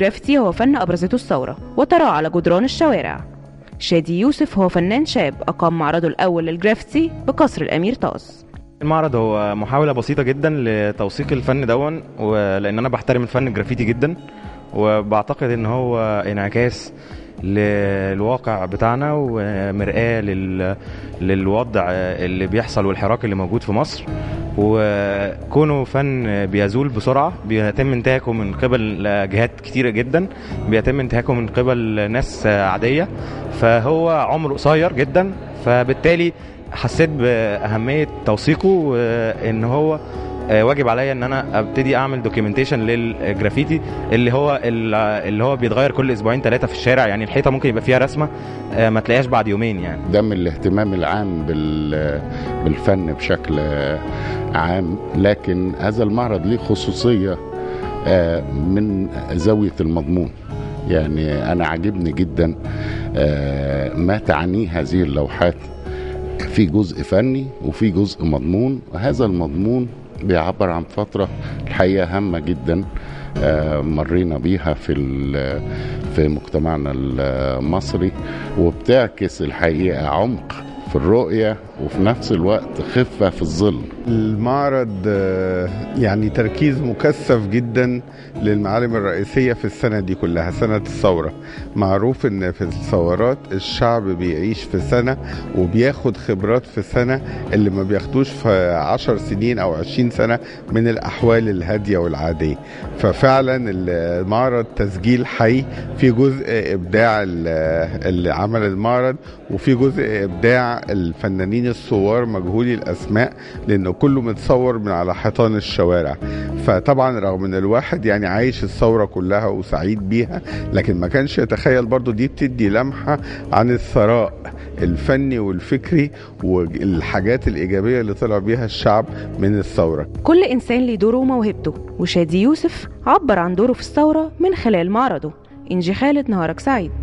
الجرافيتي هو فن أبرزته الثورة وتراه على جدران الشوارع شادي يوسف هو فنان شاب أقام معرضه الأول للجرافيتي بقصر الأمير طاس المعرض هو محاولة بسيطة جدا لتوثيق الفن دون ولأن أنا بحترم الفن الجرافيتي جدا وبعتقد إن هو انعكاس للواقع بتاعنا ومرآة لل... للوضع اللي بيحصل والحراك اللي موجود في مصر وكونه فن بيزول بسرعة بيتم انتهاكه من قبل جهات كتيرة جدا بيتم انتهاكه من قبل ناس عادية فهو عمره قصير جدا فبالتالي حسيت باهميه توثيقه وان هو واجب عليا ان انا ابتدي اعمل دوكيومنتيشن للجرافيتي اللي هو اللي هو بيتغير كل اسبوعين ثلاثه في الشارع يعني الحيطه ممكن يبقى فيها رسمه ما تلاقيهاش بعد يومين يعني ده من الاهتمام العام بالفن بشكل عام لكن هذا المعرض ليه خصوصيه من زاويه المضمون يعني انا عاجبني جدا ما تعنيه هذه اللوحات في جزء فني وفي جزء مضمون وهذا المضمون بيعبر عن فترة الحقيقة هامة جدا مرينا بيها في في مجتمعنا المصري وبتعكس الحقيقة عمق في الرؤية وفي نفس الوقت خفة في الظل المعرض يعني تركيز مكثف جدا للمعالم الرئيسية في السنة دي كلها سنة الثورة معروف ان في الثورات الشعب بيعيش في سنة وبياخد خبرات في سنة اللي ما بياخدوش في عشر سنين او عشرين سنة من الاحوال الهادية والعادية ففعلا المعرض تسجيل حي في جزء ابداع اللي عمل المعرض وفي جزء ابداع الفنانين الثوار مجهولي الاسماء لانه كله متصور من على حيطان الشوارع فطبعا رغم ان الواحد يعني عايش الثوره كلها وسعيد بيها لكن ما كانش يتخيل برضو دي بتدي لمحه عن الثراء الفني والفكري والحاجات الايجابيه اللي طلع بيها الشعب من الثوره كل انسان ليه دوره وموهبته وشادي يوسف عبر عن دوره في الثوره من خلال معرضه انجي خالد نهارك سعيد